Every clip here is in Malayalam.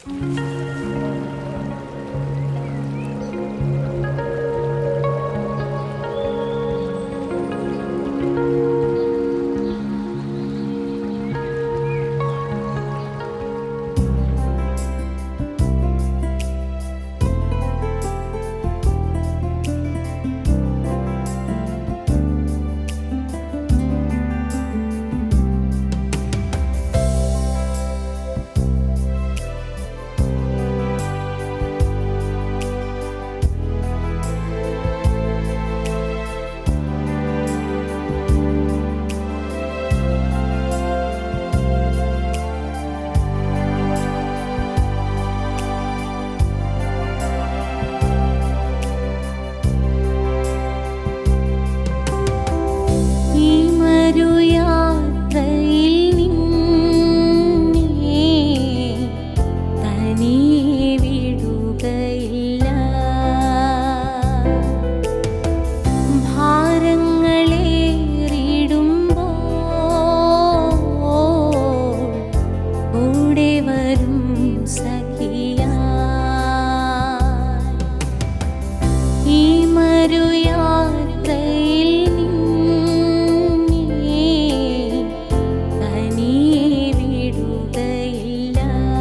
ഈ മരുയാത്രയിൽ നിന്നെ തനിയെ വിടുകയില്ല ഭാരങ്ങളേറിടുമ്പോൾ കൂടെ വരും സഖിയായി ഈ മരുയാത്രയിൽ നിന്നെ തനിയെ വിടുകയില്ല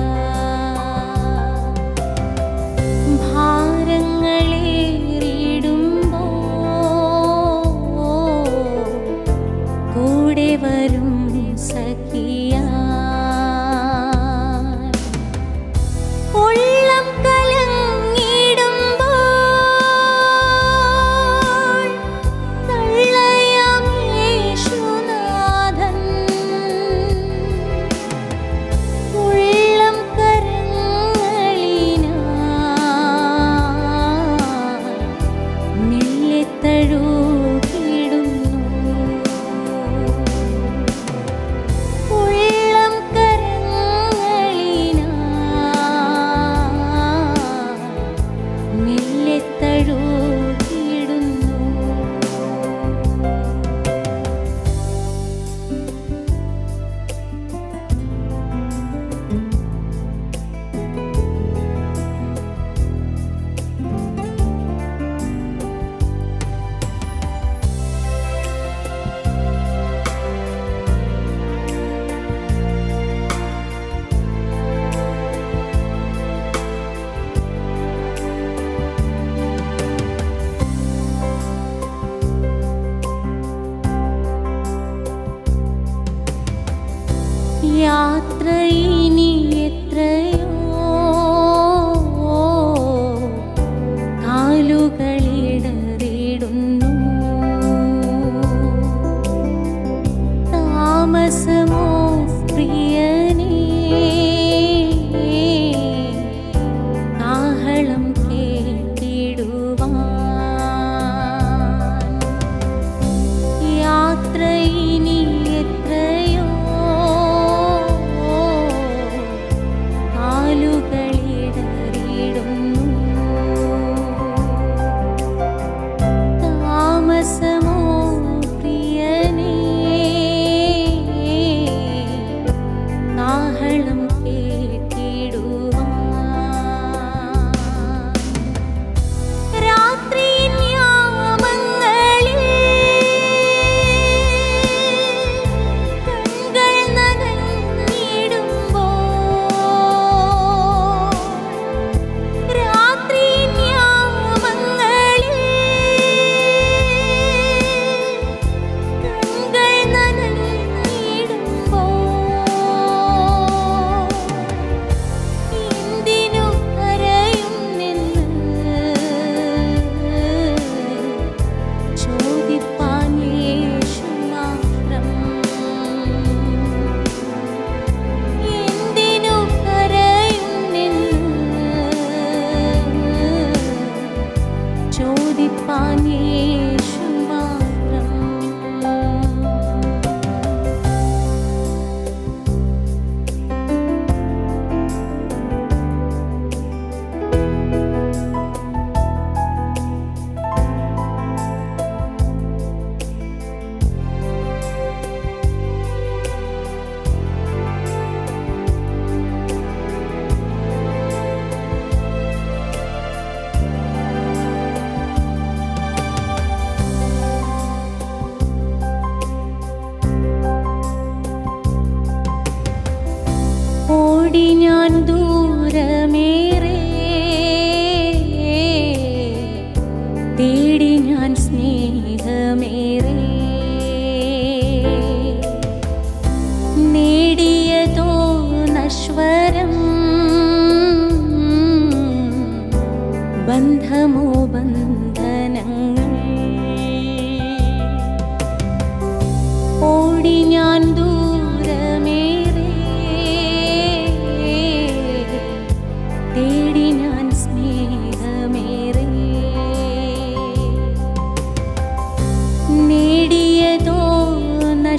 ഭാരങ്ങളേറിടുമ്പോൾ കൂടെ വരും സഖിയായി ഉള്ളം കലങ്ങിടുമ്പോൾ തള്ളയാം യേശുനാഥൻ ഉള്ളം കരങ്ങളിനായി മെല്ലെ തഴുകിടുന്നു ഉള്ളം കരങ്ങളിനായി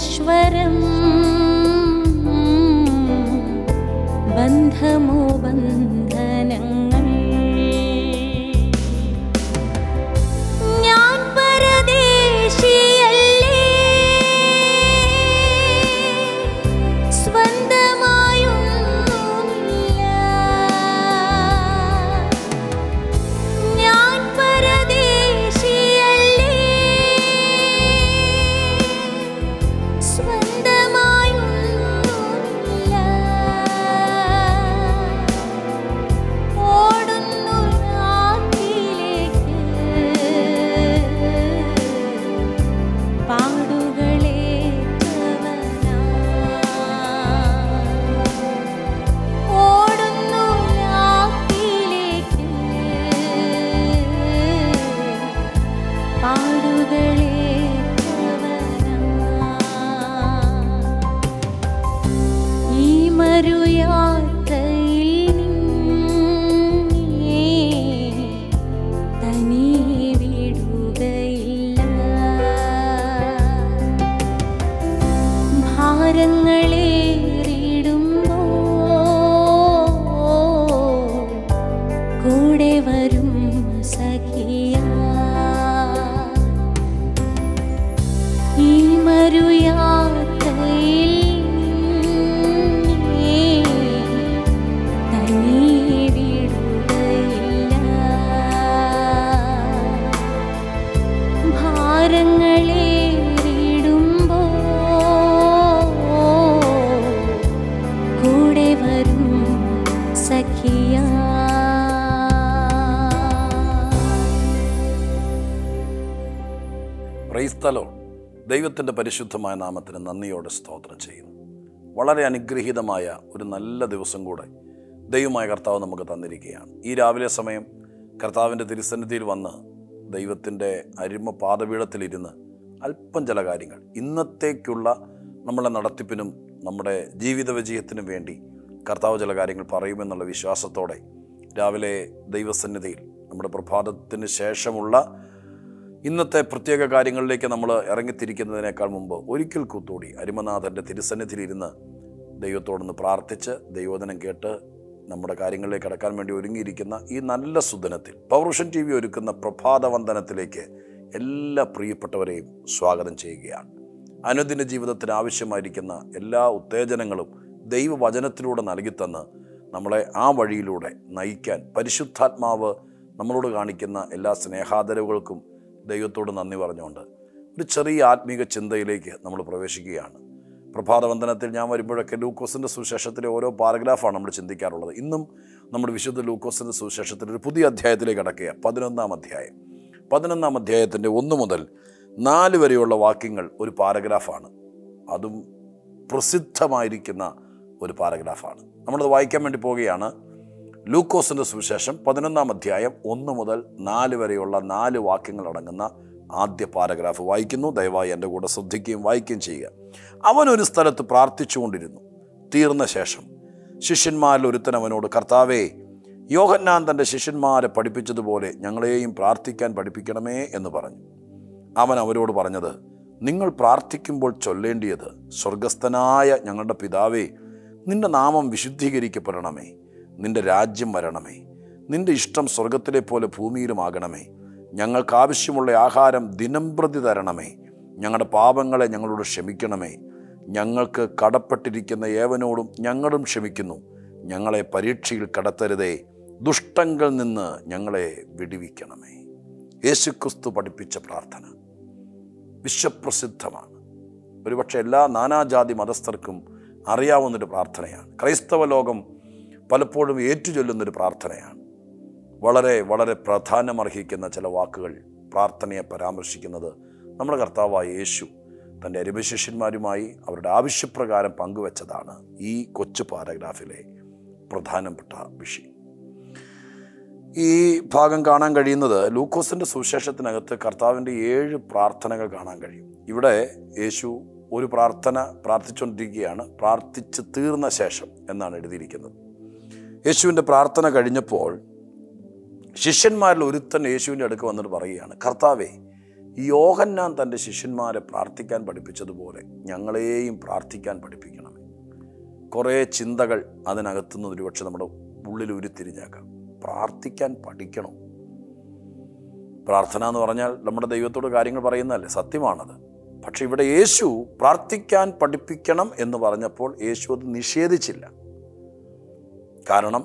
നശ്വരം ബന്ധമോ ബന്ധനങ്ങൾ ഞാൻ പരദേശിയല്ലേ സ്വന്തമായൊന്നുമില്ല ഞാൻ പരദേശിയല്ലേ സ്വന്തമായൊന്നുമില്ല ഓടുന്നു രാത്രിയിലേക്ക് പാടുകളേറ്റവനാ ഓടുന്നു രാത്രിയിലേക്ക് പാടുകളേറ്റവനാ ഈ മറുയാത്രയിൽ നിന്നെ തനിയെ വിടുകയില്ല ഭാരങ്ങളേറിടുമ്പോ കൂടെ വരും സഖിയ ഈ മറുയാത്രയിൽ നിന്നെ തനിയെ വിടുകയില്ല ഭാരങ്ങളേറിടുമ്പോ കൂടെ വരും സഖിയ പ്രൈസ്തലോ ദൈവത്തിൻ്റെ പരിശുദ്ധമായ നാമത്തിന് നന്ദിയോടെ സ്തോത്രം ചെയ്യുന്നു വളരെ അനുഗ്രഹീതമായ ഒരു നല്ല ദിവസം കൂടെ ദൈവമായ കർത്താവ് നമുക്ക് തന്നിരിക്കുകയാണ് ഈ രാവിലെ സമയം കർത്താവിൻ്റെ തിരുസന്നിധിയിൽ വന്ന് ദൈവത്തിൻ്റെ അരിമ പാദപീഠത്തിലിരുന്ന് അല്പം ചില കാര്യങ്ങൾ ഇന്നത്തേക്കുള്ള നമ്മളെ നടത്തിപ്പിനും നമ്മുടെ ജീവിത വിജയത്തിനും വേണ്ടി കർത്താവ് ചില കാര്യങ്ങൾ പറയുമെന്നുള്ള വിശ്വാസത്തോടെ രാവിലെ ദൈവസന്നിധിയിൽ നമ്മുടെ പ്രഭാതത്തിന് ശേഷമുള്ള ഇന്നത്തെ പ്രത്യേക കാര്യങ്ങളിലേക്ക് നമ്മൾ ഇറങ്ങിത്തിരിക്കുന്നതിനേക്കാൾ മുമ്പ് ഒരിക്കൽ കൂത്തോടി അരിമനാഥൻ്റെ തിരുസന്നിധിയിലിരുന്ന് ദൈവത്തോടൊന്ന് പ്രാർത്ഥിച്ച് ദൈവോധനം കേട്ട് നമ്മുടെ കാര്യങ്ങളിലേക്ക് കടക്കാൻ വേണ്ടി ഒരുങ്ങിയിരിക്കുന്ന ഈ നല്ല സുദിനത്തിൽ പൗരുഷൻ ടി വി ഒരുക്കുന്ന പ്രഭാതവന്ദനത്തിലേക്ക് എല്ലാ പ്രിയപ്പെട്ടവരെയും സ്വാഗതം ചെയ്യുകയാണ് അനുദിന ജീവിതത്തിന് ആവശ്യമായിരിക്കുന്ന എല്ലാ ഉത്തേജനങ്ങളും ദൈവവചനത്തിലൂടെ നൽകിത്തന്ന് നമ്മളെ ആ വഴിയിലൂടെ നയിക്കാൻ പരിശുദ്ധാത്മാവ് നമ്മളോട് കാണിക്കുന്ന എല്ലാ സ്നേഹാദരവുകൾക്കും ദൈവത്തോട് നന്ദി പറഞ്ഞുകൊണ്ട് ഒരു ചെറിയ ആത്മീക ചിന്തയിലേക്ക് നമ്മൾ പ്രവേശിക്കുകയാണ് പ്രഭാതവന്ദനത്തിൽ ഞാൻ വരുമ്പോഴൊക്കെ ലൂക്കോസിൻ്റെ സുവിശേഷത്തിലെ ഓരോ പാരഗ്രാഫാണ് നമ്മൾ ചിന്തിക്കാറുള്ളത് ഇന്നും നമ്മുടെ വിശുദ്ധ ലൂക്കോസിൻ്റെ സുവിശേഷത്തിൽ ഒരു പുതിയ അധ്യായത്തിലേക്ക് കടക്കുക പതിനൊന്നാം അധ്യായം പതിനൊന്നാം അധ്യായത്തിൻ്റെ ഒന്ന് മുതൽ നാല് വരെയുള്ള വാക്യങ്ങൾ ഒരു പാരഗ്രാഫാണ് അതും പ്രസിദ്ധമായിരിക്കുന്ന ഒരു പാരഗ്രാഫാണ് നമ്മളത് വായിക്കാൻ വേണ്ടി പോവുകയാണ് ലൂക്കോസിൻ്റെ സുവിശേഷം പതിനൊന്നാം അധ്യായം ഒന്ന് മുതൽ നാല് വരെയുള്ള നാല് വാക്യങ്ങൾ അടങ്ങുന്ന ആദ്യ പാരഗ്രാഫ് വായിക്കുന്നു ദയവായി എൻ്റെ കൂടെ ശ്രദ്ധിക്കുകയും വായിക്കുകയും ചെയ്യുക അവൻ ഒരു സ്ഥലത്ത് പ്രാർത്ഥിച്ചുകൊണ്ടിരുന്നു തീർന്ന ശേഷം ശിഷ്യന്മാരിൽ ഒരുത്തൻ അവനോട് കർത്താവേ യോഹന്നാൻ തൻ്റെ ശിഷ്യന്മാരെ പഠിപ്പിച്ചതുപോലെ ഞങ്ങളെയും പ്രാർത്ഥിക്കാൻ പഠിപ്പിക്കണമേ എന്ന് പറഞ്ഞു അവൻ അവരോട് പറഞ്ഞത് നിങ്ങൾ പ്രാർത്ഥിക്കുമ്പോൾ ചൊല്ലേണ്ടിയത് സ്വർഗസ്ഥനായ ഞങ്ങളുടെ പിതാവേ നിന്റെ നാമം വിശുദ്ധീകരിക്കപ്പെടണമേ നിന്റെ രാജ്യം വരണമേ നിന്റെ ഇഷ്ടം സ്വർഗത്തിലെ പോലെ ഭൂമിയിലുമാകണമേ ഞങ്ങൾക്ക് ആവശ്യമുള്ള ആഹാരം ദിനംപ്രതി തരണമേ ഞങ്ങളുടെ പാപങ്ങളെ ഞങ്ങളോട് ക്ഷമിക്കണമേ ഞങ്ങൾക്ക് കടപ്പെട്ടിരിക്കുന്ന ഏവനോടും ഞങ്ങളും ക്ഷമിക്കുന്നു ഞങ്ങളെ പരീക്ഷയിൽ കടത്തരുതേ ദുഷ്ടങ്ങൾ നിന്ന് ഞങ്ങളെ വിടുവിക്കണമേ യേശുക്രിസ്തു പഠിപ്പിച്ച പ്രാർത്ഥന വിശ്വപ്രസിദ്ധമാണ് ഒരുപക്ഷെ എല്ലാ നാനാജാതി മതസ്ഥർക്കും അറിയാവുന്നൊരു പ്രാർത്ഥനയാണ് ക്രൈസ്തവ ലോകം പലപ്പോഴും ഏറ്റുചൊല്ലുന്നൊരു പ്രാർത്ഥനയാണ് വളരെ വളരെ പ്രാധാന്യമർഹിക്കുന്ന ചില വാക്കുകൾ പ്രാർത്ഥനയെ പരാമർശിക്കുന്നത് നമ്മുടെ കർത്താവായ യേശു തൻ്റെ അരിമശിഷ്യന്മാരുമായി അവരുടെ ആവശ്യപ്രകാരം പങ്കുവച്ചതാണ് ഈ കൊച്ചു പാരഗ്രാഫിലെ പ്രധാനപ്പെട്ട വിഷയം ഈ ഭാഗം കാണാൻ കഴിയുന്നത് ലൂക്കോസിൻ്റെ സുവിശേഷത്തിനകത്ത് കർത്താവിൻ്റെ ഏഴ് പ്രാർത്ഥനകൾ കാണാൻ കഴിയും ഇവിടെ യേശു ഒരു പ്രാർത്ഥന പ്രാർത്ഥിച്ചുകൊണ്ടിരിക്കുകയാണ് പ്രാർത്ഥിച്ച് തീർന്ന ശേഷം എന്നാണ് എഴുതിയിരിക്കുന്നത് യേശുവിൻ്റെ പ്രാർത്ഥന കഴിഞ്ഞപ്പോൾ ശിഷ്യന്മാരിൽ ഒരുത്തൻ യേശുവിൻ്റെ അടുക്ക് വന്നിട്ട് പറയുകയാണ് കർത്താവേ യോഹന്നാൻ തൻ്റെ ശിഷ്യന്മാരെ പ്രാർത്ഥിക്കാൻ പഠിപ്പിച്ചതുപോലെ ഞങ്ങളെയും പ്രാർത്ഥിക്കാൻ പഠിപ്പിക്കണമേ കുറേ ചിന്തകൾ അതിനകത്തുനിന്ന് ഒരുപക്ഷെ നമ്മുടെ ഉള്ളിൽ ഉരുത്തിരിഞ്ഞേക്കാം പ്രാർത്ഥിക്കാൻ പഠിക്കണം പ്രാർത്ഥന എന്ന് പറഞ്ഞാൽ നമ്മുടെ ദൈവത്തോട് കാര്യങ്ങൾ പറയുന്നതല്ലേ സത്യമാണത് പക്ഷെ ഇവിടെ യേശു പ്രാർത്ഥിക്കാൻ പഠിപ്പിക്കണം എന്ന് പറഞ്ഞപ്പോൾ യേശു അത് നിഷേധിച്ചില്ല കാരണം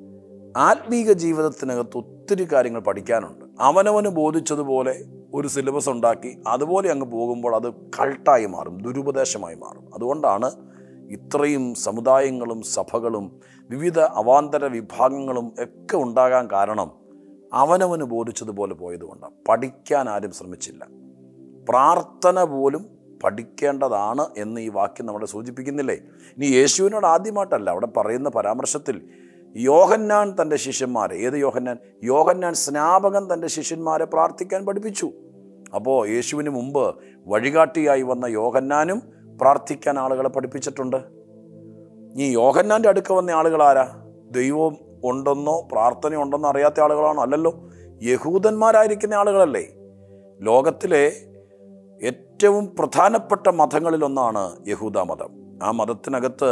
ആത്മീക ജീവിതത്തിനകത്ത് ഒത്തിരി കാര്യങ്ങൾ പഠിക്കാനുണ്ട് അവനവന് ബോധിച്ചതുപോലെ ഒരു സിലബസ് ഉണ്ടാക്കി അതുപോലെ അങ്ങ് പോകുമ്പോൾ അത് കൾട്ടായി മാറും ദുരുപദേശമായി മാറും അതുകൊണ്ടാണ് ഇത്രയും സമുദായങ്ങളും സഭകളും വിവിധ അവാന്തര വിഭാഗങ്ങളും ഒക്കെ ഉണ്ടാകാൻ കാരണം അവനവന് ബോധിച്ചതുപോലെ പോയതുകൊണ്ടാണ് പഠിക്കാൻ ആരും ശ്രമിച്ചില്ല പ്രാർത്ഥന പോലും പഠിക്കേണ്ടതാണ് എന്ന് ഈ വാക്യം നമ്മളെ സൂചിപ്പിക്കുന്നില്ലേ ഇനി യേശുവിനോട് ആദ്യമായിട്ടല്ല അവിടെ പറയുന്ന പരാമർശത്തിൽ യോഹന്നാൻ തൻ്റെ ശിഷ്യന്മാരെ ഏത് യോഹന്നാൻ യോഹന്നാൻ സ്നാപകൻ തൻ്റെ ശിഷ്യന്മാരെ പ്രാർത്ഥിക്കാൻ പഠിപ്പിച്ചു അപ്പോൾ യേശുവിന് മുമ്പ് വഴികാട്ടിയായി വന്ന യോഹന്നാനും പ്രാർത്ഥിക്കാൻ ആളുകളെ പഠിപ്പിച്ചിട്ടുണ്ട് ഈ യോഹന്നാൻ്റെ അടുക്ക വന്ന ആളുകൾ ആരാ ദൈവം ഉണ്ടെന്നോ പ്രാർത്ഥന ഉണ്ടെന്നോ അറിയാത്ത ആളുകളാണോ അല്ലല്ലോ യഹൂദന്മാരായിരിക്കുന്ന ആളുകളല്ലേ ലോകത്തിലെ ഏറ്റവും പ്രധാനപ്പെട്ട മതങ്ങളിലൊന്നാണ് യഹൂദ മതം ആ മതത്തിനകത്ത്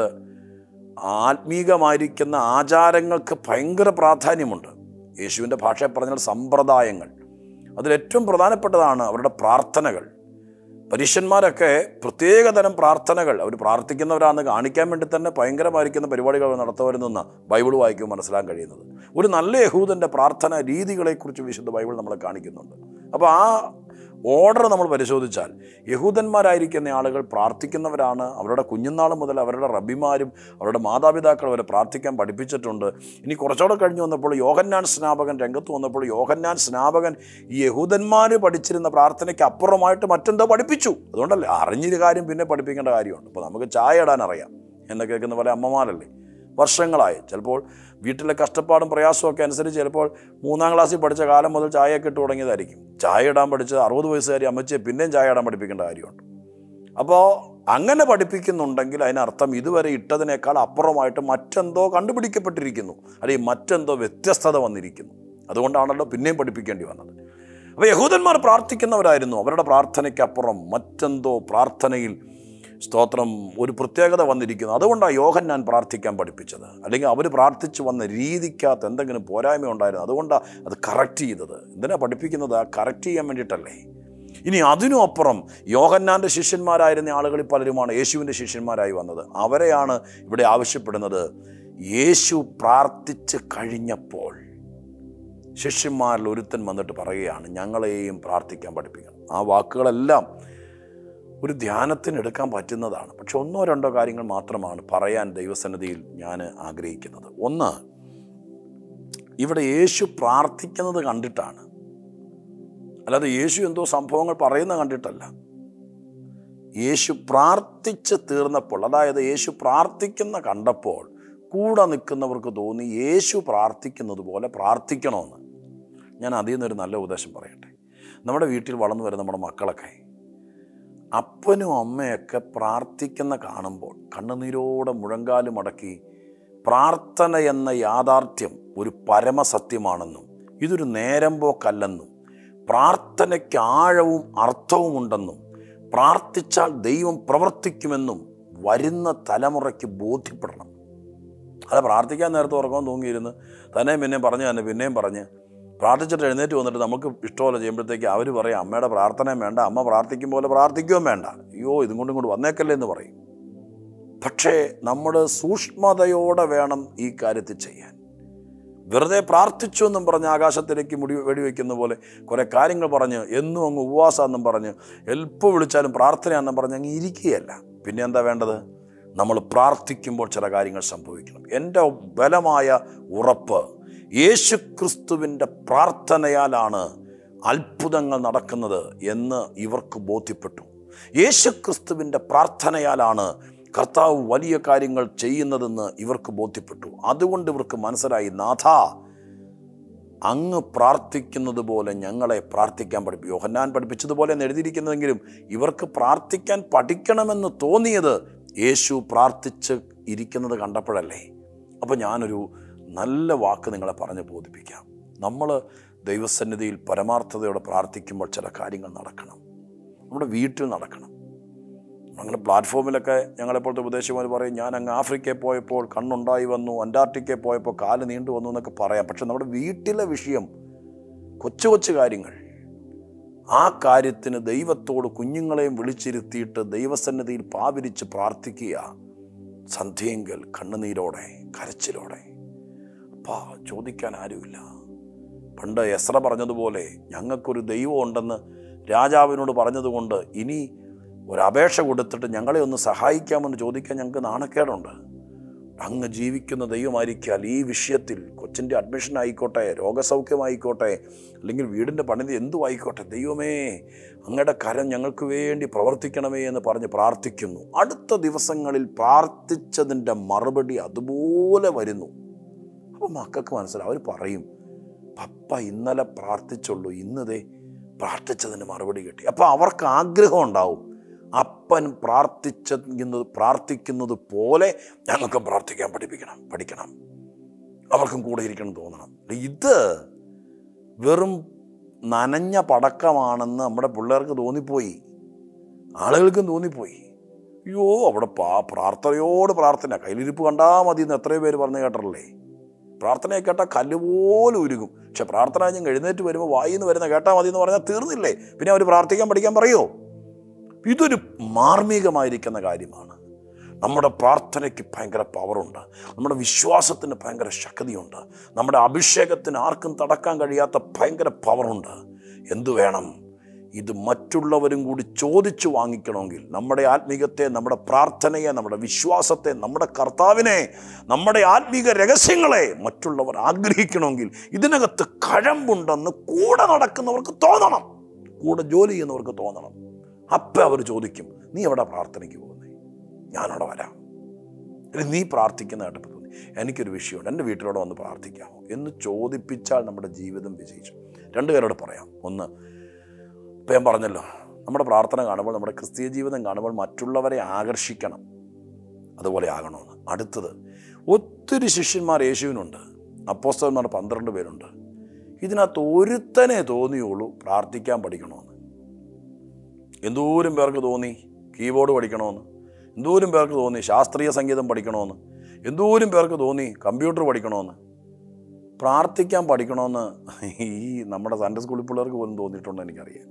ആത്മീകമായിരിക്കുന്ന ആചാരങ്ങൾക്ക് ഭയങ്കര പ്രാധാന്യമുണ്ട് യേശുവിൻ്റെ ഭാഷയിൽ പറഞ്ഞാൽ സമ്പ്രദായങ്ങൾ അതിലേറ്റവും പ്രധാനപ്പെട്ടതാണ് അവരുടെ പ്രാർത്ഥനകൾ പരീക്ഷന്മാരൊക്കെ പ്രത്യേകതരം പ്രാർത്ഥനകൾ അവർ പ്രാർത്ഥിക്കുന്നവരാണെന്ന് കാണിക്കാൻ വേണ്ടി തന്നെ ഭയങ്കരമായിരിക്കുന്ന പരിപാടികൾ നടത്തുവരുന്നെന്ന് ബൈബിൾ വായിക്കുമ്പോൾ മനസ്സിലാക്കാൻ കഴിയുന്നത് ഒരു നല്ല യഹൂദൻ്റെ പ്രാർത്ഥന രീതികളെക്കുറിച്ച് വിശുദ്ധ ബൈബിൾ നമ്മളെ കാണിക്കുന്നുണ്ട് അപ്പോൾ ആ ഓർഡർ നമ്മൾ പരിശോധിച്ചാൽ യഹൂദന്മാരായിരിക്കുന്ന ആളുകൾ പ്രാർത്ഥിക്കുന്നവരാണ് അവരുടെ കുഞ്ഞുനാൾ മുതൽ അവരുടെ റബിമാരും അവരുടെ മാതാപിതാക്കൾ വരെ പ്രാർത്ഥിക്കാൻ പഠിപ്പിച്ചിട്ടുണ്ട് ഇനി കുറച്ചുകൂടെ കഴിഞ്ഞ് വന്നപ്പോൾ യോഹന്നാൻ സ്നാപകൻ രംഗത്ത് വന്നപ്പോൾ യോഹന്നാൻ സ്നാപകൻ ഈ യഹൂദന്മാർ പഠിച്ചിരുന്ന പ്രാർത്ഥനയ്ക്ക് അപ്പുറമായിട്ട് മറ്റെന്തോ പഠിപ്പിച്ചു അതുകൊണ്ടല്ലേ അറിഞ്ഞൊരു കാര്യം പിന്നെ പഠിപ്പിക്കേണ്ട കാര്യമുണ്ട് ഇപ്പോൾ നമുക്ക് ചായ ഇടാൻ അറിയാം എന്ന് കേൾക്കുന്ന പോലെ അമ്മമാരല്ലേ വർഷങ്ങളായി ചിലപ്പോൾ വീട്ടിലെ കഷ്ടപ്പാടും പ്രയാസവും ഒക്കെ അനുസരിച്ച് ചിലപ്പോൾ മൂന്നാം ക്ലാസ്സിൽ പഠിച്ച കാലം മുതൽ ചായയൊക്കെ ഇട്ട് തുടങ്ങിയതായിരിക്കും ചായ ഇടാൻ പഠിച്ച അറുപത് വയസ്സുകാരി അമ്മച്ചിയെ പിന്നെയും ചായ ഇടാൻ പഠിപ്പിക്കേണ്ട കാര്യമുണ്ട് അപ്പോൾ അങ്ങനെ പഠിപ്പിക്കുന്നുണ്ടെങ്കിൽ അതിനർത്ഥം ഇതുവരെ ഇട്ടതിനേക്കാൾ അപ്പുറമായിട്ട് മറ്റെന്തോ കണ്ടുപിടിക്കപ്പെട്ടിരിക്കുന്നു അല്ലെങ്കിൽ മറ്റെന്തോ വ്യത്യസ്തത വന്നിരിക്കുന്നു അതുകൊണ്ടാണല്ലോ പിന്നെയും പഠിപ്പിക്കേണ്ടി വന്നത് അപ്പോൾ യഹൂദന്മാർ പ്രാർത്ഥിക്കുന്നവരായിരുന്നു അവരുടെ പ്രാർത്ഥനയ്ക്കപ്പുറം മറ്റെന്തോ പ്രാർത്ഥനയിൽ സ്തോത്രം ഒരു പ്രത്യേകത വന്നിരിക്കുന്നു അതുകൊണ്ടാണ് യോഹന്നാൻ പ്രാർത്ഥിക്കാൻ പഠിപ്പിച്ചത് അല്ലെങ്കിൽ അവർ പ്രാർത്ഥിച്ചു വന്ന രീതിക്കകത്ത് എന്തെങ്കിലും പോരായ്മ ഉണ്ടായിരുന്നു അതുകൊണ്ടാണ് അത് കറക്റ്റ് ചെയ്തത് എന്തിനാ പഠിപ്പിക്കുന്നത് കറക്റ്റ് ചെയ്യാൻ വേണ്ടിയിട്ടല്ലേ ഇനി അതിനും അപ്പുറം യോഹന്നാൻ്റെ ശിഷ്യന്മാരായിരുന്ന ആളുകളിൽ പലരുമാണ് യേശുവിൻ്റെ ശിഷ്യന്മാരായി വന്നത് അവരെയാണ് ഇവിടെ ആവശ്യപ്പെടുന്നത് യേശു പ്രാർത്ഥിച്ച് കഴിഞ്ഞപ്പോൾ ശിഷ്യന്മാരിൽ ഒരുത്തൻ വന്നിട്ട് പറയുകയാണ് ഞങ്ങളെയും പ്രാർത്ഥിക്കാൻ പഠിപ്പിക്കണം ആ വാക്കുകളെല്ലാം ഒരു ധ്യാനത്തിന് എടുക്കാൻ പറ്റുന്നതാണ് പക്ഷെ ഒന്നോ രണ്ടോ കാര്യങ്ങൾ മാത്രമാണ് പറയാൻ ദൈവസന്നിധിയിൽ ഞാൻ ആഗ്രഹിക്കുന്നത് ഒന്ന് ഇവിടെ യേശു പ്രാർത്ഥിക്കുന്നത് കണ്ടിട്ടാണ് അല്ലാതെ യേശു എന്തോ സംഭവങ്ങൾ പറയുന്ന കണ്ടിട്ടല്ല യേശു പ്രാർത്ഥിച്ച് തീർന്നപ്പോൾ അതായത് യേശു പ്രാർത്ഥിക്കുന്ന കണ്ടപ്പോൾ കൂടെ നിൽക്കുന്നവർക്ക് തോന്നി യേശു പ്രാർത്ഥിക്കുന്നത് പോലെ പ്രാർത്ഥിക്കണമെന്ന് ഞാൻ അതിൽ നിന്നൊരു നല്ല ഉപദേശം പറയട്ടെ നമ്മുടെ വീട്ടിൽ വളർന്നു വരുന്ന നമ്മുടെ മക്കളൊക്കെ അപ്പനും അമ്മയൊക്കെ പ്രാർത്ഥിക്കുന്ന കാണുമ്പോൾ കണ്ണുനീരോടെ മുഴങ്കാലും അടക്കി പ്രാർത്ഥന എന്ന യാഥാർത്ഥ്യം ഒരു പരമസത്യമാണെന്നും ഇതൊരു നേരം പോക്കല്ലെന്നും പ്രാർത്ഥനയ്ക്ക് ആഴവും അർത്ഥവുമുണ്ടെന്നും പ്രാർത്ഥിച്ചാൽ ദൈവം പ്രവർത്തിക്കുമെന്നും വരുന്ന തലമുറയ്ക്ക് ബോധ്യപ്പെടണം അല്ല പ്രാർത്ഥിക്കാൻ നേരത്തെ ഉറക്കം തൂങ്ങിയിരുന്ന് തന്നെ പിന്നെയും പറഞ്ഞു തന്നെ പിന്നെയും പറഞ്ഞ് പ്രാർത്ഥിച്ചിട്ട് എഴുന്നേറ്റ് വന്നിട്ട് നമുക്ക് ഇഷ്ടമല്ല ചെയ്യുമ്പോഴത്തേക്ക് അവർ പറയും അമ്മയുടെ പ്രാർത്ഥനയും വേണ്ട അമ്മ പ്രാർത്ഥിക്കും പോലെ പ്രാർത്ഥിക്കുകയും വേണ്ട അയ്യോ ഇതും കൊണ്ടും കൊണ്ട് വന്നേക്കല്ലേ എന്ന് പറയും പക്ഷേ നമ്മൾ സൂക്ഷ്മതയോടെ വേണം ഈ കാര്യത്തിൽ ചെയ്യാൻ വെറുതെ പ്രാർത്ഥിച്ചു എന്നും പറഞ്ഞ് ആകാശത്തിലേക്ക് മുടി വെടിവെക്കുന്ന പോലെ കുറേ കാര്യങ്ങൾ പറഞ്ഞ് എന്നും അങ്ങ് ഉപവാസമെന്നും പറഞ്ഞ് എപ്പോൾ വിളിച്ചാലും പ്രാർത്ഥനയാണെന്നും പറഞ്ഞ് അങ്ങ് ഇരിക്കുകയല്ല പിന്നെ എന്താ വേണ്ടത് നമ്മൾ പ്രാർത്ഥിക്കുമ്പോൾ ചില കാര്യങ്ങൾ സംഭവിക്കണം എൻ്റെ ബലമായ ഉറപ്പ് യേശുക്രിസ്തുവിൻ്റെ പ്രാർത്ഥനയാലാണ് അത്ഭുതങ്ങൾ നടക്കുന്നത് എന്ന് ഇവർക്ക് ബോധ്യപ്പെട്ടു യേശുക്രിസ്തുവിൻ്റെ പ്രാർത്ഥനയാലാണ് കർത്താവ് വലിയ കാര്യങ്ങൾ ചെയ്യുന്നതെന്ന് ഇവർക്ക് ബോധ്യപ്പെട്ടു അതുകൊണ്ട് ഇവർക്ക് മനസ്സിലായി നാഥ അങ്ങ് പ്രാർത്ഥിക്കുന്നത് പോലെ ഞങ്ങളെ പ്രാർത്ഥിക്കാൻ പഠിപ്പി യോഹന്നാൻ പഠിപ്പിച്ചതുപോലെ എന്ന് എഴുതിയിരിക്കുന്നതെങ്കിലും ഇവർക്ക് പ്രാർത്ഥിക്കാൻ പഠിക്കണമെന്ന് തോന്നിയത് യേശു പ്രാർത്ഥിച്ച് ഇരിക്കുന്നത് കണ്ടപ്പോഴല്ലേ അപ്പോൾ ഞാനൊരു നല്ല വാക്ക് നിങ്ങളെ പറഞ്ഞ് ബോധിപ്പിക്കാം നമ്മൾ ദൈവസന്നിധിയിൽ പരമാർത്ഥതയോടെ പ്രാർത്ഥിക്കുമ്പോൾ ചില കാര്യങ്ങൾ നടക്കണം നമ്മുടെ വീട്ടിൽ നടക്കണം അങ്ങനെ പ്ലാറ്റ്ഫോമിലൊക്കെ ഞങ്ങളെപ്പോഴത്തെ ഉപദേശിമാർ പറയും ഞാൻ അങ്ങ് ആഫ്രിക്കയിൽ പോയപ്പോൾ കണ്ണുണ്ടായി വന്നു അന്റാർട്ടിക്കയിൽ പോയപ്പോൾ കാല് നീണ്ടു വന്നു എന്നൊക്കെ പറയാം പക്ഷെ നമ്മുടെ വീട്ടിലെ വിഷയം കൊച്ചു കൊച്ചു കാര്യങ്ങൾ ആ കാര്യത്തിന് ദൈവത്തോട് കുഞ്ഞുങ്ങളെയും വിളിച്ചിരുത്തിയിട്ട് ദൈവസന്നിധിയിൽ പാവിരിച്ച് പ്രാർത്ഥിക്കുക സന്ധ്യയെങ്കിൽ കണ്ണുനീരോടെ കരച്ചിലോടെ അപ്പാ ചോദിക്കാൻ ആരുമില്ല പണ്ട് എസ്ര പറഞ്ഞതുപോലെ ഞങ്ങൾക്കൊരു ദൈവം ഉണ്ടെന്ന് രാജാവിനോട് പറഞ്ഞതുകൊണ്ട് ഇനി ഒരു അപേക്ഷ കൊടുത്തിട്ട് ഞങ്ങളെ ഒന്ന് സഹായിക്കാമെന്ന് ചോദിക്കാൻ ഞങ്ങൾക്ക് നാണക്കേടുണ്ട് അങ്ങ് ജീവിക്കുന്ന ദൈവമായിരിക്കാൽ ഈ വിഷയത്തിൽ കൊച്ചിൻ്റെ അഡ്മിഷൻ ആയിക്കോട്ടെ രോഗസൗഖ്യമായിക്കോട്ടെ അല്ലെങ്കിൽ വീടിൻ്റെ പണിത് എന്തു ആയിക്കോട്ടെ ദൈവമേ അങ്ങയുടെ കരം ഞങ്ങൾക്ക് വേണ്ടി പ്രവർത്തിക്കണമേ എന്ന് പറഞ്ഞ് പ്രാർത്ഥിക്കുന്നു അടുത്ത ദിവസങ്ങളിൽ പ്രാർത്ഥിച്ചതിൻ്റെ മറുപടി അതുപോലെ വരുന്നു അപ്പോൾ മക്കൾക്ക് മനസ്സിലാവും അവർ പറയും പപ്പ ഇന്നലെ പ്രാർത്ഥിച്ചുള്ളൂ ഇന്നതേ പ്രാർത്ഥിച്ചതിന് മറുപടി കിട്ടി അപ്പോൾ അവർക്ക് ആഗ്രഹം ഉണ്ടാവും അപ്പൻ പ്രാർത്ഥിച്ചത് പ്രാർത്ഥിക്കുന്നത് പോലെ ഞങ്ങൾക്കും പ്രാർത്ഥിക്കാൻ പഠിപ്പിക്കണം പഠിക്കണം അവർക്കും കൂടെ ഇരിക്കണം എന്ന് തോന്നണം ഇത് വെറും നനഞ്ഞ പടക്കമാണെന്ന് നമ്മുടെ പിള്ളേർക്ക് തോന്നിപ്പോയി ആളുകൾക്കും തോന്നിപ്പോയി അയ്യോ അവിടെ പാ പ്രാർത്ഥനയോട് പ്രാർത്ഥന കയ്യിലിരിപ്പ് കണ്ടാൽ മതി എന്ന് എത്രയോ പേര് പറഞ്ഞു കേട്ടല്ലേ പ്രാർത്ഥനയെ കേട്ടാൽ കല്ലുപോലെ ഉരുകും പക്ഷെ പ്രാർത്ഥന ഞാൻ എഴുന്നേറ്റ് വരുമ്പോൾ വായിന്ന് വരുന്ന കേട്ടാൽ മതി എന്ന് പറഞ്ഞാൽ തീർന്നില്ലേ പിന്നെ അവർ പ്രാർത്ഥിക്കാൻ പഠിക്കാൻ പറയുമോ ഇതൊരു മാർമികമായിരിക്കുന്ന കാര്യമാണ് നമ്മുടെ പ്രാർത്ഥനയ്ക്ക് ഭയങ്കര പവറുണ്ട് നമ്മുടെ വിശ്വാസത്തിന് ഭയങ്കര ശക്തിയുണ്ട് നമ്മുടെ അഭിഷേകത്തിന് ആർക്കും തടക്കാൻ കഴിയാത്ത ഭയങ്കര പവറുണ്ട് എന്തു വേണം ഇത് മറ്റുള്ളവരും കൂടി ചോദിച്ചു വാങ്ങിക്കണമെങ്കിൽ നമ്മുടെ ആത്മീകത്തെ നമ്മുടെ പ്രാർത്ഥനയെ നമ്മുടെ വിശ്വാസത്തെ നമ്മുടെ കർത്താവിനെ നമ്മുടെ ആത്മീക രഹസ്യങ്ങളെ മറ്റുള്ളവർ ആഗ്രഹിക്കണമെങ്കിൽ ഇതിനകത്ത് കഴമ്പുണ്ടെന്ന് കൂടെ നടക്കുന്നവർക്ക് തോന്നണം കൂടെ ജോലി ചെയ്യുന്നവർക്ക് തോന്നണം അപ്പം അവർ ചോദിക്കും നീ എവിടെ പ്രാർത്ഥനയ്ക്ക് പോകുന്നേ ഞാനവിടെ വരാം അല്ലെങ്കിൽ നീ പ്രാർത്ഥിക്കുന്ന കേട്ടപ്പോൾ തോന്നി എനിക്കൊരു വിഷയമുണ്ട് എൻ്റെ വീട്ടിലൂടെ വന്ന് പ്രാർത്ഥിക്കാമോ എന്ന് ചോദിപ്പിച്ചാൽ നമ്മുടെ ജീവിതം വിജയിച്ചു രണ്ട് പേരോട് പറയാം ഒന്ന് ഇപ്പം ഞാൻ പറഞ്ഞല്ലോ നമ്മുടെ പ്രാർത്ഥന കാണുമ്പോൾ നമ്മുടെ ക്രിസ്തീയ ജീവിതം കാണുമ്പോൾ മറ്റുള്ളവരെ ആകർഷിക്കണം അതുപോലെ ആകണമെന്ന് അടുത്തത് ഒത്തിരി ശിഷ്യന്മാർ യേശുവിനുണ്ട് അപ്പോസ്തവന്മാർ പന്ത്രണ്ട് പേരുണ്ട് ഇതിനകത്ത് ഒരുത്തനെ തോന്നിയുള്ളൂ പ്രാർത്ഥിക്കാൻ പഠിക്കണമെന്ന് എന്തോരം പേർക്ക് തോന്നി കീബോർഡ് പഠിക്കണമെന്ന് എന്തോരം പേർക്ക് തോന്നി ശാസ്ത്രീയ സംഗീതം പഠിക്കണമെന്ന് എന്തോരം പേർക്ക് തോന്നി കമ്പ്യൂട്ടർ പഠിക്കണമെന്ന് പ്രാർത്ഥിക്കാൻ പഠിക്കണമെന്ന് ഈ നമ്മുടെ സൺഡേ സ്കൂളിൽ പിള്ളേർക്ക് പോലും തോന്നിയിട്ടുണ്ടോ എനിക്കറിയാം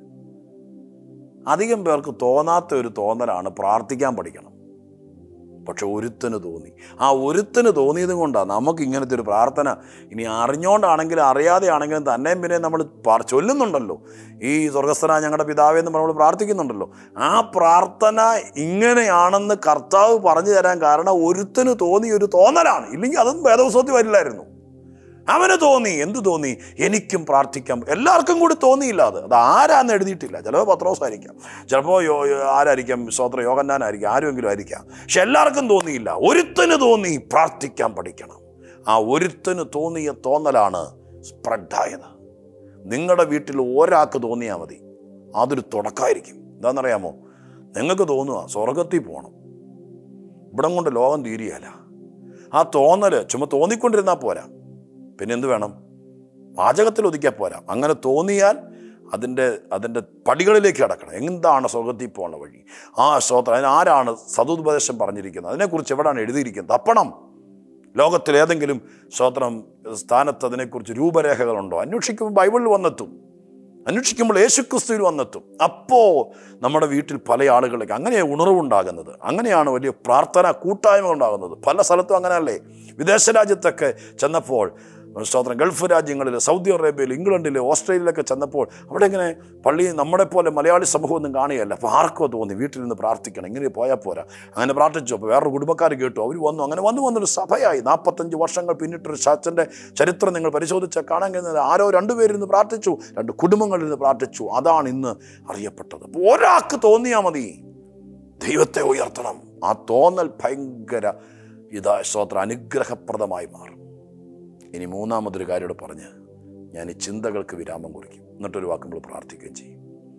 അധികം പേർക്ക് തോന്നാത്ത ഒരു തോന്നലാണ് പ്രാർത്ഥിക്കാൻ പഠിക്കണം പക്ഷെ ഒരുത്തന് തോന്നി ആ ഒരുത്തന് തോന്നിയതും കൊണ്ടാണ് നമുക്ക് ഇങ്ങനത്തെ ഒരു പ്രാർത്ഥന ഇനി അറിഞ്ഞുകൊണ്ടാണെങ്കിലും അറിയാതെ ആണെങ്കിലും തന്നെയും പിന്നെ നമ്മൾ പ- ചൊല്ലുന്നുണ്ടല്ലോ ഈ സ്വർഗസ്ഥന ഞങ്ങളുടെ പിതാവേ എന്ന് നമ്മൾ പ്രാർത്ഥിക്കുന്നുണ്ടല്ലോ ആ പ്രാർത്ഥന ഇങ്ങനെയാണെന്ന് കർത്താവ് പറഞ്ഞു തരാൻ കാരണം ഒരുത്തന് തോന്നിയ ഒരു തോന്നലാണ് ഇല്ലെങ്കിൽ അതൊന്നും വേദപുസ്തകത്തിൽ വരില്ലായിരുന്നു അവന് തോന്നി എന്ത് തോന്നി എനിക്കും പ്രാർത്ഥിക്കാം എല്ലാവർക്കും കൂടി തോന്നിയില്ല അത് അത് ആരാന്ന് എഴുതിയിട്ടില്ല ചിലപ്പോൾ പത്രോസ് ആയിരിക്കാം ചിലപ്പോൾ യോ യോ- ആരായിരിക്കാം സ്വത്ര യോഗന്നാനായിരിക്കാം ആരുമെങ്കിലും ആയിരിക്കാം പക്ഷെ എല്ലാവർക്കും തോന്നിയില്ല ഒരുത്തന് തോന്നി പ്രാർത്ഥിക്കാൻ പഠിക്കണം ആ ഒരുത്തന് തോന്നിയ തോന്നലാണ് സ്പ്രെഡായത് നിങ്ങളുടെ വീട്ടിൽ ഒരാൾക്ക് തോന്നിയാൽ മതി അതൊരു തുടക്കമായിരിക്കും എന്താണെന്നറിയാമോ നിങ്ങൾക്ക് തോന്നുക സ്വർഗത്തിൽ പോകണം ഇവിടം കൊണ്ട് ലോകം തീരുകയല്ല ആ തോന്നൽ ചുമ്മാ തോന്നിക്കൊണ്ടിരുന്നാൽ പോരാ പിന്നെ എന്ത് വേണം വാചകത്തിൽ ഒതുക്കിയാൽ പോരാ അങ്ങനെ തോന്നിയാൽ അതിൻ്റെ അതിൻ്റെ പടികളിലേക്ക് കടക്കണം എന്താണ് സ്വർഗത്തിൽ പോകാനുള്ള വഴി ആ സ്തോത്രം അതിന് ആരാണ് സതുപദേശം പറഞ്ഞിരിക്കുന്നത് അതിനെക്കുറിച്ച് എവിടെയാണ് എഴുതിയിരിക്കുന്നത് തപ്പണം ലോകത്തിൽ ഏതെങ്കിലും സ്തോത്രം സ്ഥാനത്ത് അതിനെക്കുറിച്ച് രൂപരേഖകളുണ്ടോ അന്വേഷിക്കുമ്പോൾ ബൈബിളിൽ വന്നെത്തും അന്വേഷിക്കുമ്പോൾ യേശുക്രിസ്തുവിൽ വന്നെത്തും അപ്പോൾ നമ്മുടെ വീട്ടിൽ പല ആളുകളൊക്കെ അങ്ങനെയാണ് ഉണർവുണ്ടാകുന്നത് അങ്ങനെയാണ് വലിയ പ്രാർത്ഥന കൂട്ടായ്മ ഉണ്ടാകുന്നത് പല സ്ഥലത്തും അങ്ങനെയല്ലേ വിദേശ രാജ്യത്തൊക്കെ ചെന്നപ്പോൾ സ്തോത്രം ഗൾഫ് രാജ്യങ്ങളിൽ സൗദി അറേബ്യയിൽ ഇംഗ്ലണ്ടിൽ ഓസ്ട്രേലിയയിലൊക്കെ ചെന്നപ്പോൾ അവിടെ ഇങ്ങനെ പള്ളി നമ്മളെ പോലെ മലയാളി സമൂഹമൊന്നും കാണുകയല്ല അപ്പോൾ ആർക്കോ തോന്നി വീട്ടിൽ നിന്ന് പ്രാർത്ഥിക്കണം ഇങ്ങനെ പോയാൽ പോരാ അങ്ങനെ പ്രാർത്ഥിച്ചു അപ്പോൾ വേറൊരു കുടുംബക്കാർ കേട്ടു അവർ വന്നു അങ്ങനെ വന്നു വന്നൊരു സഭയായി നാൽപ്പത്തഞ്ച് വർഷങ്ങൾ പിന്നിട്ടൊരു ചാച്ചൻ്റെ ചരിത്രം നിങ്ങൾ പരിശോധിച്ചാൽ കാണാൻ കഴിയുന്നത് ആരോ രണ്ടുപേരിന്ന് പ്രാർത്ഥിച്ചു രണ്ട് കുടുംബങ്ങളിൽ നിന്ന് പ്രാർത്ഥിച്ചു അതാണ് ഇന്ന് അറിയപ്പെട്ടത് അപ്പോൾ ഒരാൾക്ക് തോന്നിയാൽ മതി ദൈവത്തെ ഉയർത്തണം ആ തോന്നൽ ഭയങ്കര ഇതാ സ്തോത്ര അനുഗ്രഹപ്രദമായി മാറും ഇനി മൂന്നാമതൊരു കാര്യോട് പറഞ്ഞ് ഞാൻ ഈ ചിന്തകൾക്ക് വിരാമം കുറിക്കും എന്നിട്ടൊരു വാക്ക് നമ്മൾ പ്രാർത്ഥിക്കുകയും ചെയ്യും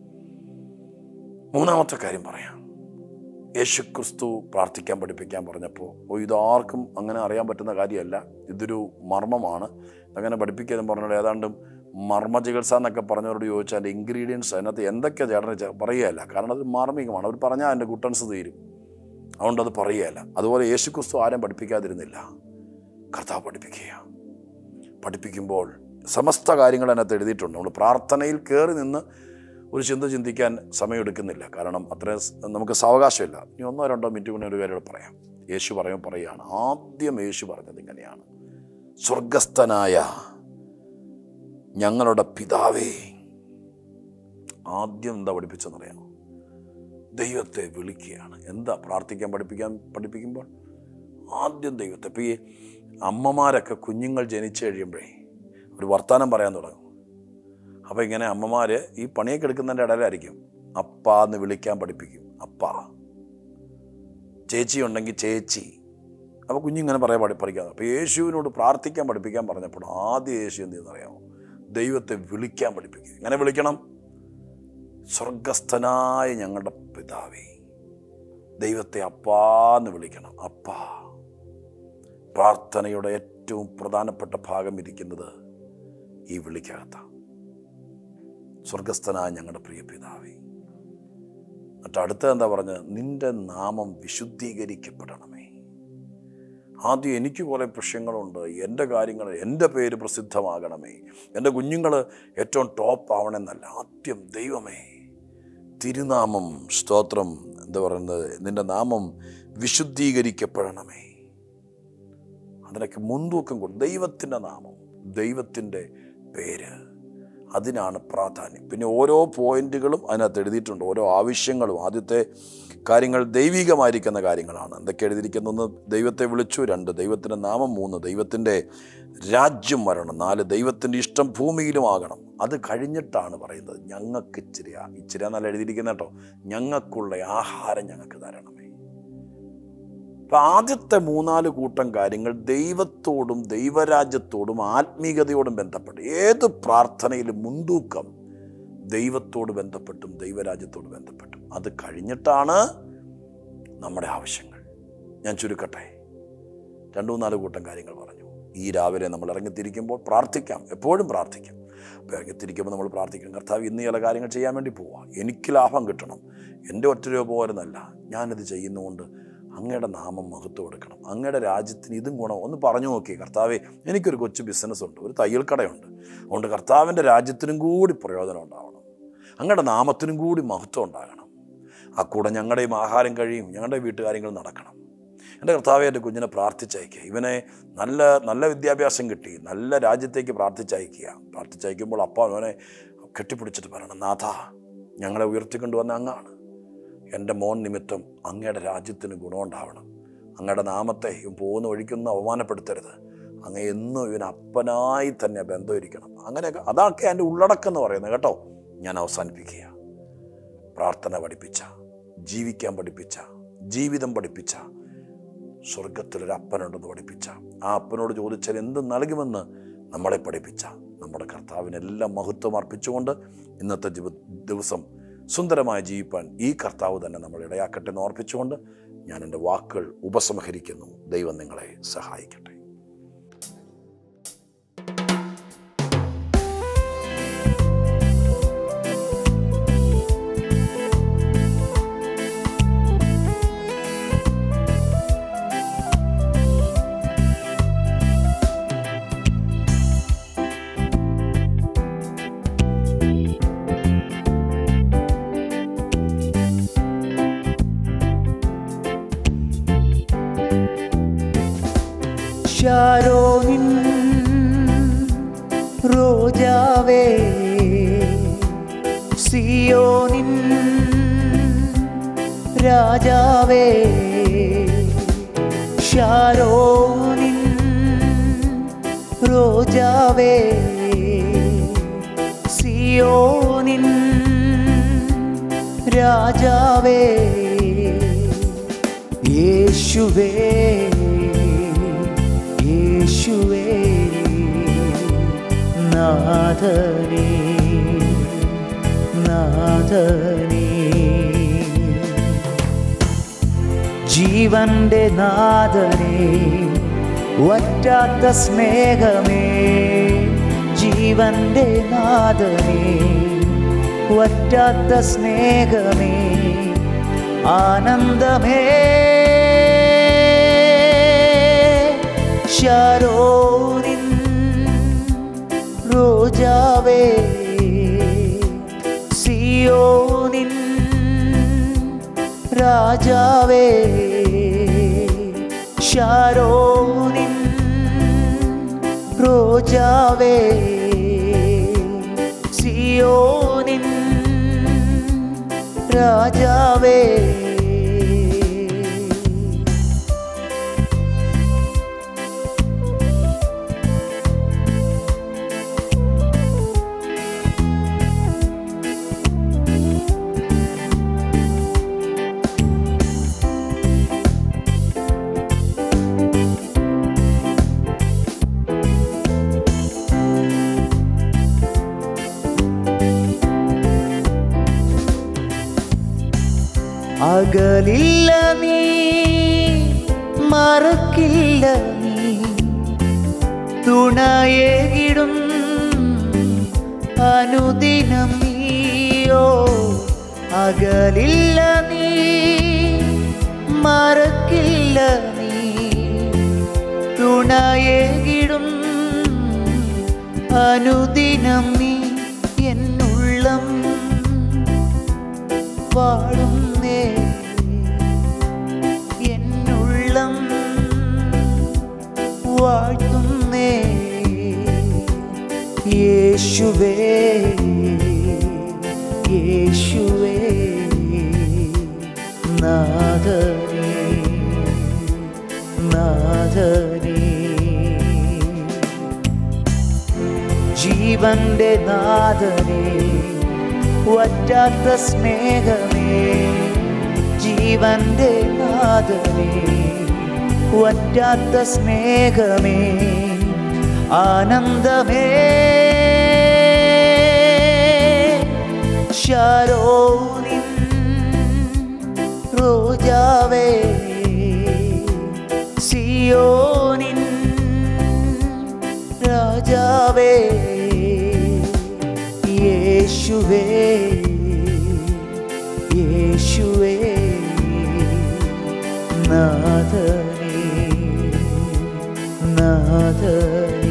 മൂന്നാമത്തെ കാര്യം പറയാം യേശുക്രിസ്തു പ്രാർത്ഥിക്കാൻ പഠിപ്പിക്കാൻ പറഞ്ഞപ്പോൾ ഓ ഇതാർക്കും അങ്ങനെ അറിയാൻ പറ്റുന്ന കാര്യമല്ല ഇതൊരു മർമ്മമാണ് അങ്ങനെ പഠിപ്പിക്കാനും പറഞ്ഞാൽ ഏതാണ്ടും മർമ്മ ചികിത്സ എന്നൊക്കെ പറഞ്ഞവരോട് ചോദിച്ചാൽ അതിൻ്റെ ഇൻഗ്രീഡിയൻസ് അതിനകത്ത് എന്തൊക്കെയാണ് ചേട്ടന് ചെ- പറയുകയല്ല കാരണം അത് മാർമികമാണ് അവർ പറഞ്ഞാൽ അതിൻ്റെ കുട്ടൻസ് തീരും അതുകൊണ്ട് അത് പറയുകയല്ല അതുപോലെ യേശു ക്രിസ്തു ആരും പഠിപ്പിക്കാതിരുന്നില്ല കർത്താവ് പഠിപ്പിക്കുക പഠിപ്പിക്കുമ്പോൾ സമസ്ത കാര്യങ്ങൾ അതിനകത്ത് എഴുതിയിട്ടുണ്ട് നമ്മൾ പ്രാർത്ഥനയിൽ കയറി നിന്ന് ഒരു ചിന്ത ചിന്തിക്കാൻ സമയമെടുക്കുന്നില്ല കാരണം അത്രയും സ് നമുക്ക് സാവകാശമില്ല ഇനി ഒന്നോ രണ്ടോ മിനിറ്റ് കൊണ്ട് ഒരു കാര്യം കൂടെ പറയാം യേശു പറയുമ്പോൾ പറയുകയാണ് ആദ്യം യേശു പറഞ്ഞത് ഇങ്ങനെയാണ് സ്വർഗസ്ഥനായ ഞങ്ങളുടെ പിതാവേ ആദ്യം എന്താ പഠിപ്പിച്ചെന്നറിയാമോ ദൈവത്തെ വിളിക്കുകയാണ് എന്താ പ്രാർത്ഥിക്കാൻ പഠിപ്പിക്കാൻ പഠിപ്പിക്കുമ്പോൾ ആദ്യം ദൈവത്തെ ഇപ്പം ഈ അമ്മമാരൊക്കെ കുഞ്ഞുങ്ങൾ ജനിച്ചു കഴിയുമ്പോഴേ ഒരു വർത്തമാനം പറയാൻ തുടങ്ങും അപ്പോൾ ഇങ്ങനെ അമ്മമാർ ഈ പണിയൊക്കെ എടുക്കുന്നതിൻ്റെ ഇടയിലായിരിക്കും അപ്പ എന്ന് വിളിക്കാൻ പഠിപ്പിക്കും അപ്പ ചേച്ചി ഉണ്ടെങ്കിൽ ചേച്ചി അപ്പോൾ കുഞ്ഞിങ്ങനെ പറയാൻ പഠി പഠിക്കാൻ അപ്പോൾ യേശുവിനോട് പ്രാർത്ഥിക്കാൻ പഠിപ്പിക്കാൻ പറഞ്ഞപ്പോൾ ആദ്യം യേശു എന്ത് ചെയ്യുന്നറിയാമോ ദൈവത്തെ വിളിക്കാൻ പഠിപ്പിക്കുക എങ്ങനെ വിളിക്കണം സ്വർഗസ്ഥനായ ഞങ്ങളുടെ പിതാവേ ദൈവത്തെ അപ്പാന്ന് വിളിക്കണം അപ്പാ പ്രാർത്ഥനയുടെ ഏറ്റവും പ്രധാനപ്പെട്ട ഭാഗം ഇരിക്കുന്നത് ഈ വിളിക്കകത്താണ് സ്വർഗസ്ഥനായ ഞങ്ങളുടെ പ്രിയ പിതാവേ എന്നിട്ട് അടുത്ത എന്താ പറഞ്ഞത് നിന്റെ നാമം വിശുദ്ധീകരിക്കപ്പെടണമേ ആദ്യം എനിക്ക് കുറേ പ്രശ്നങ്ങളുണ്ട് എൻ്റെ കാര്യങ്ങൾ എൻ്റെ പേര് പ്രസിദ്ധമാകണമേ എൻ്റെ കുഞ്ഞുങ്ങൾ ഏറ്റവും ടോപ്പ് ആവണമെന്നല്ല ആദ്യം ദൈവമേ തിരുനാമം സ്തോത്രം എന്താ പറയുന്നത് നിന്റെ നാമം വിശുദ്ധീകരിക്കപ്പെടണമേ അതിനൊക്കെ മുൻതൂക്കം കൊണ്ട് ദൈവത്തിൻ്റെ നാമം ദൈവത്തിൻ്റെ പേര് അതിനാണ് പ്രാധാന്യം പിന്നെ ഓരോ പോയിന്റുകളും അതിനകത്ത് എഴുതിയിട്ടുണ്ട് ഓരോ ആവശ്യങ്ങളും ആദ്യത്തെ കാര്യങ്ങൾ ദൈവികമായിരിക്കുന്ന കാര്യങ്ങളാണ് എന്തൊക്കെ എഴുതിയിരിക്കുന്നു ഒന്ന് ദൈവത്തെ വിളിച്ചു രണ്ട് ദൈവത്തിൻ്റെ നാമം മൂന്ന് ദൈവത്തിൻ്റെ രാജ്യം വരണം നാല് ദൈവത്തിൻ്റെ ഇഷ്ടം ഭൂമിയിലും ആകണം അത് കഴിഞ്ഞിട്ടാണ് പറയുന്നത് ഞങ്ങൾക്ക് ഇച്ചിരി ഇച്ചിരി എന്നല്ല എഴുതിയിരിക്കുന്ന കേട്ടോ ഞങ്ങൾക്കുള്ള ആഹാരം ഞങ്ങൾക്ക് തരണമേ അപ്പം ആദ്യത്തെ മൂന്നാല് കൂട്ടം കാര്യങ്ങൾ ദൈവത്തോടും ദൈവരാജ്യത്തോടും ആത്മീയതയോടും ബന്ധപ്പെട്ട് ഏത് പ്രാർത്ഥനയിലും മുൻതൂക്കം ദൈവത്തോട് ബന്ധപ്പെട്ടും ദൈവരാജ്യത്തോട് ബന്ധപ്പെട്ടും അത് കഴിഞ്ഞിട്ടാണ് നമ്മുടെ ആവശ്യങ്ങൾ ഞാൻ ചുരുക്കട്ടെ രണ്ടു മൂന്നാല് കൂട്ടം കാര്യങ്ങൾ പറഞ്ഞു ഈ രാവിലെ നമ്മൾ ഇറങ്ങിത്തിരിക്കുമ്പോൾ പ്രാർത്ഥിക്കാം എപ്പോഴും പ്രാർത്ഥിക്കാം അപ്പോൾ ഇറങ്ങിത്തിരിക്കുമ്പോൾ നമ്മൾ പ്രാർത്ഥിക്കണം കർത്താവ് ഇന്ന് ചില കാര്യങ്ങൾ ചെയ്യാൻ വേണ്ടി പോവാം എനിക്ക് ലാഭം കിട്ടണം എൻ്റെ ഒറ്റ രൂപ പോരുന്നല്ല ഞാനിത് ചെയ്യുന്നതുകൊണ്ട് അങ്ങയുടെ നാമം മഹത്വം കൊടുക്കണം അങ്ങയുടെ രാജ്യത്തിന് ഇതും ഗുണം ഒന്ന് പറഞ്ഞു നോക്കി കർത്താവെ എനിക്കൊരു കൊച്ചു ബിസിനസ് ഉണ്ട് ഒരു തയ്യൽ കടയുണ്ട് അതുകൊണ്ട് കർത്താവിൻ്റെ രാജ്യത്തിനും കൂടി പ്രയോജനം ഉണ്ടാവണം അങ്ങയുടെ നാമത്തിനും കൂടി മഹത്വം ഉണ്ടാകണം ആ കൂടെ ഞങ്ങളുടെയും ആഹാരം കഴിയും ഞങ്ങളുടെ വീട്ടുകാര്യങ്ങൾ നടക്കണം എൻ്റെ കർത്താവെ എൻ്റെ കുഞ്ഞിനെ പ്രാർത്ഥിച്ചയക്കുക ഇവനെ നല്ല നല്ല വിദ്യാഭ്യാസം കിട്ടി നല്ല രാജ്യത്തേക്ക് പ്രാർത്ഥിച്ചയക്കുക പ്രാർത്ഥിച്ചയക്കുമ്പോൾ അപ്പ അവനെ കെട്ടിപ്പിടിച്ചിട്ട് പറയണം നാഥ ഞങ്ങളെ ഉയർത്തിക്കൊണ്ടുവന്ന അങ്ങാണ് എൻ്റെ മോൻ നിമിത്തം അങ്ങയുടെ രാജ്യത്തിന് ഗുണമുണ്ടാവണം അങ്ങയുടെ നാമത്തെ ഇവൻ പോകുന്ന വഴിക്കൊന്നും അവമാനപ്പെടുത്തരുത് അങ്ങ് എന്നും ഇവൻ അപ്പനായി തന്നെ ബന്ധമിരിക്കണം അങ്ങനെയൊക്കെ അതൊക്കെ എൻ്റെ ഉള്ളടക്കം എന്ന് പറയുന്നത് കേട്ടോ ഞാൻ അവസാനിപ്പിക്കുക പ്രാർത്ഥന പഠിപ്പിച്ച ജീവിക്കാൻ പഠിപ്പിച്ച ജീവിതം പഠിപ്പിച്ച സ്വർഗത്തിലൊരു അപ്പനുണ്ടെന്ന് പഠിപ്പിച്ച ആ അപ്പനോട് ചോദിച്ചാൽ എന്ത് നൽകുമെന്ന് നമ്മളെ പഠിപ്പിച്ച നമ്മുടെ കർത്താവിനെല്ലാം മഹത്വം അർപ്പിച്ചുകൊണ്ട് ഇന്നത്തെ ജീവ- ദിവസം സുന്ദരമായി ജീവിപ്പാൻ ഈ കർത്താവ് തന്നെ നമ്മൾ ഇടയാക്കട്ടെ എന്ന് ഓർപ്പിച്ചുകൊണ്ട് ഞാൻ എൻ്റെ വാക്കുകൾ ഉപസംഹരിക്കുന്നു ദൈവം നിങ്ങളെ സഹായിക്കട്ടെ ഷാരോനിൻ റോജാവേ സിയോനിൻ രാജാവേ ഷാരോനിൻ റോജാവേ സിയോനിൻ രാജാവേ യേശുവേ യേശുവേ നാഥനേ നാഥനേ ജീവന്റെ നാഥനേ വറ്റാത്ത സ്നേഹമേ ജീവ ജീവന്റെ നാഥനേ വറ്റാത്ത സ്നേഹമേ ആനന്ദമേ ശരോനിൻ റോജാവേ സിയോനിൻ രാജാവേ ശരോനിൻ റോജാവേ സിയോനിൻ രാജാവേ അകലില്ല നീ മറക്കില്ല നീ തുണയേകിടും അനുദിനം നീയോ അകലില്ല നീ മറക്കില്ല നീ തുണയേകിടും അനുദിനം നീ എന്നുള്ളം വാഴുന്നേ എന്നുള്ളം വാഴ്ത്തുന്നേ യേശുവേ യേശുവേ നാഥനേ നാഥനേ ജീവന്റെ നാഥനേ വറ്റാത്ത സ്നേഹമേ ജീവന്റെ നാഥനേ വറ്റാത്ത സ്നേഹമേ ആനന്ദമേ ശരോനിൻ റോജാവേ സിയോനിൻ രാജാവേ യേശുവേ യേശുവേ നാഥനേ നാഥനേ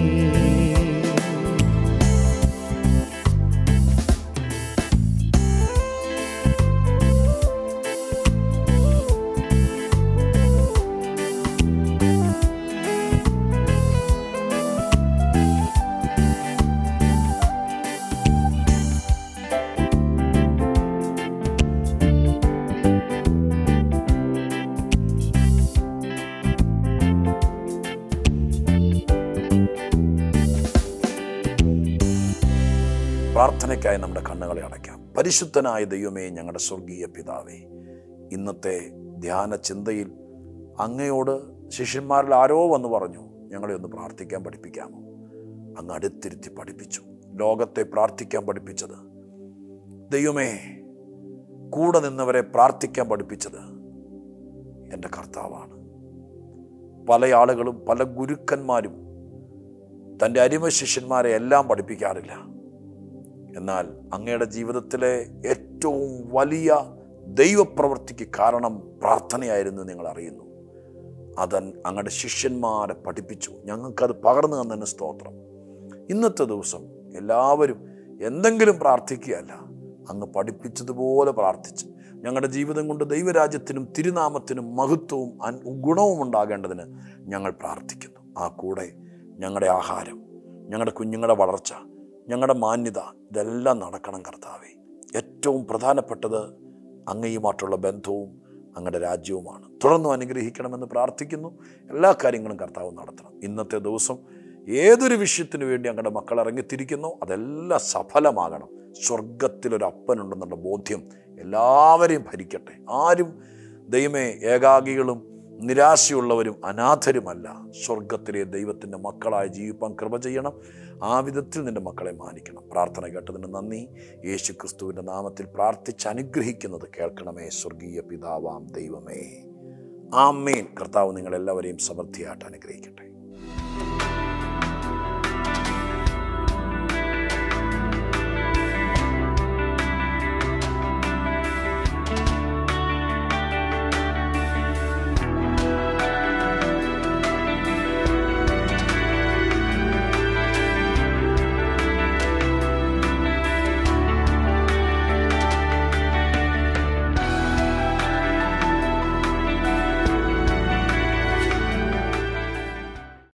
പ്രാർത്ഥനയ്ക്കായി നമ്മുടെ കണ്ണുകളെ അടയ്ക്കാം പരിശുദ്ധനായ ദൈവമേ ഞങ്ങളുടെ സ്വർഗീയ പിതാവേ ഇന്നത്തെ ധ്യാന ചിന്തയിൽ അങ്ങയോട് ശിഷ്യന്മാരിൽ ആരോ വന്ന് പറഞ്ഞു ഞങ്ങളെ ഒന്ന് പ്രാർത്ഥിക്കാൻ പഠിപ്പിക്കാമോ അങ്ങ് അടുത്തിരുത്തി പഠിപ്പിച്ചു ലോകത്തെ പ്രാർത്ഥിക്കാൻ പഠിപ്പിച്ചത് ദൈവമേ കൂടെ നിന്നവരെ പ്രാർത്ഥിക്കാൻ പഠിപ്പിച്ചത് എൻ്റെ കർത്താവാണ് പല ആളുകളും പല ഗുരുക്കന്മാരും തൻ്റെ അരിമ ശിഷ്യന്മാരെ എല്ലാം പഠിപ്പിക്കാറില്ല എന്നാൽ അങ്ങയുടെ ജീവിതത്തിലെ ഏറ്റവും വലിയ ദൈവപ്രവൃത്തിക്ക് കാരണം പ്രാർത്ഥനയായിരുന്നു നിങ്ങൾ അറിയുന്നു അതൻ അങ്ങയുടെ ശിഷ്യന്മാരെ പഠിപ്പിച്ചു ഞങ്ങൾക്കത് പകർന്നു തന്നതിന് സ്തോത്രം ഇന്നത്തെ ദിവസം എല്ലാവരും എന്തെങ്കിലും പ്രാർത്ഥിക്കുകയല്ല അങ്ങ് പഠിപ്പിച്ചതുപോലെ പ്രാർത്ഥിച്ച് ഞങ്ങളുടെ ജീവിതം കൊണ്ട് ദൈവരാജ്യത്തിനും തിരുനാമത്തിനും മഹത്വവും അൻ ഗുണവും ഉണ്ടാകേണ്ടതിന് ഞങ്ങൾ പ്രാർത്ഥിക്കുന്നു ആ കൂടെ ഞങ്ങളുടെ ആഹാരം ഞങ്ങളുടെ കുഞ്ഞുങ്ങളുടെ വളർച്ച ഞങ്ങളുടെ മാന്യത ഇതെല്ലാം നടക്കണം കർത്താവെ ഏറ്റവും പ്രധാനപ്പെട്ടത് അങ്ങയുമായിട്ടുള്ള ബന്ധവും അങ്ങയുടെ രാജ്യവുമാണ് തുടർന്നും അനുഗ്രഹിക്കണമെന്ന് പ്രാർത്ഥിക്കുന്നു എല്ലാ കാര്യങ്ങളും കർത്താവ് നടത്തണം ഇന്നത്തെ ദിവസം ഏതൊരു വിഷയത്തിനു വേണ്ടി അങ്ങയുടെ മക്കൾ ഇറങ്ങിത്തിരിക്കുന്നോ അതെല്ലാം സഫലമാകണം സ്വർഗത്തിലൊരു അപ്പനുണ്ടെന്നുള്ള ബോധ്യം എല്ലാവരെയും ഭരിക്കട്ടെ ആരും ദൈവമേ ഏകാഗികളും നിരാശയുള്ളവരും അനാഥരുമല്ല സ്വർഗത്തിലെ ദൈവത്തിൻ്റെ മക്കളായി ജീവിപ്പാൻ കൃപ ചെയ്യണം ആ വിധത്തിൽ നിൻ്റെ മക്കളെ മാനിക്കണം പ്രാർത്ഥന കേട്ടതിന് നന്ദി യേശു ക്രിസ്തുവിൻ്റെ നാമത്തിൽ പ്രാർത്ഥിച്ച് അനുഗ്രഹിക്കുന്നത് കേൾക്കണമേ സ്വർഗീയ പിതാവാം ദൈവമേ ആമേൻ കർത്താവ് നിങ്ങളെല്ലാവരെയും സമൃദ്ധിയായിട്ട് അനുഗ്രഹിക്കട്ടെ